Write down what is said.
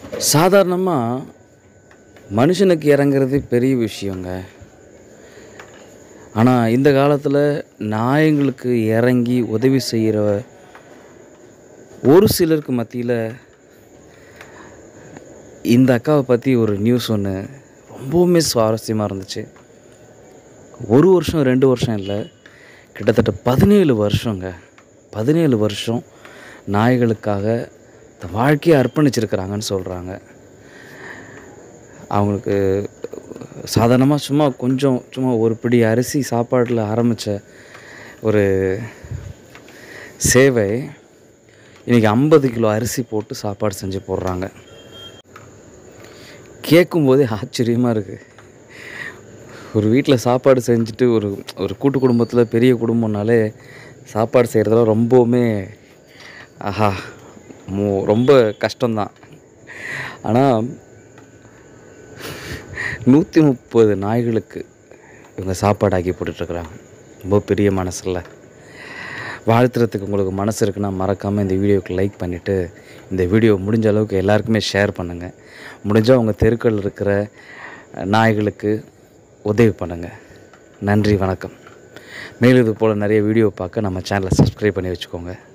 சாதாரணமாக மனுஷனுக்கு இறங்குறது பெரிய விஷயங்க ஆனால் இந்த காலத்தில் நாய்ங்களுக்கு இறங்கி உதவி செய்கிற ஒரு சிலருக்கு மத்தியில் இந்த அக்காவை பற்றி ஒரு நியூஸ் ஒன்று ரொம்பவுமே சுவாரஸ்யமாக இருந்துச்சு ஒரு வருஷம் ரெண்டு வருஷம் இல்லை கிட்டத்தட்ட பதினேழு வருஷங்க பதினேழு வருஷம் நாய்களுக்காக இந்த வாழ்க்கையை அர்ப்பணிச்சிருக்கிறாங்கன்னு சொல்கிறாங்க அவங்களுக்கு சாதாரணமாக சும்மா கொஞ்சம் சும்மா ஒரு பிடி அரிசி சாப்பாட்டில் ஆரம்பித்த ஒரு சேவை இன்றைக்கி ஐம்பது கிலோ அரிசி போட்டு சாப்பாடு செஞ்சு போடுறாங்க கேட்கும்போதே ஆச்சரியமாக இருக்குது ஒரு வீட்டில் சாப்பாடு செஞ்சுட்டு ஒரு ஒரு கூட்டு குடும்பத்தில் பெரிய குடும்பம்னாலே சாப்பாடு செய்கிறதுலாம் ரொம்பவுமே ஆஹா மோ ரொம்ப கஷ்டம்தான் ஆனால் நூற்றி முப்பது நாய்களுக்கு இவங்க சாப்பாடு ஆக்கி போட்டுட்ருக்குறாங்க ரொம்ப பெரிய மனசில் வாழ்த்துறதுக்கு உங்களுக்கு மனசு இருக்குன்னா மறக்காமல் இந்த வீடியோவுக்கு லைக் பண்ணிவிட்டு இந்த வீடியோ முடிஞ்ச அளவுக்கு எல்லாருக்குமே ஷேர் பண்ணுங்கள் முடிஞ்சால் உங்கள் தெருக்கள் இருக்கிற நாய்களுக்கு உதவி பண்ணுங்கள் நன்றி வணக்கம் மேலும் இது போல் நிறைய வீடியோ பார்க்க நம்ம சேனலை சப்ஸ்கிரைப் பண்ணி வச்சுக்கோங்க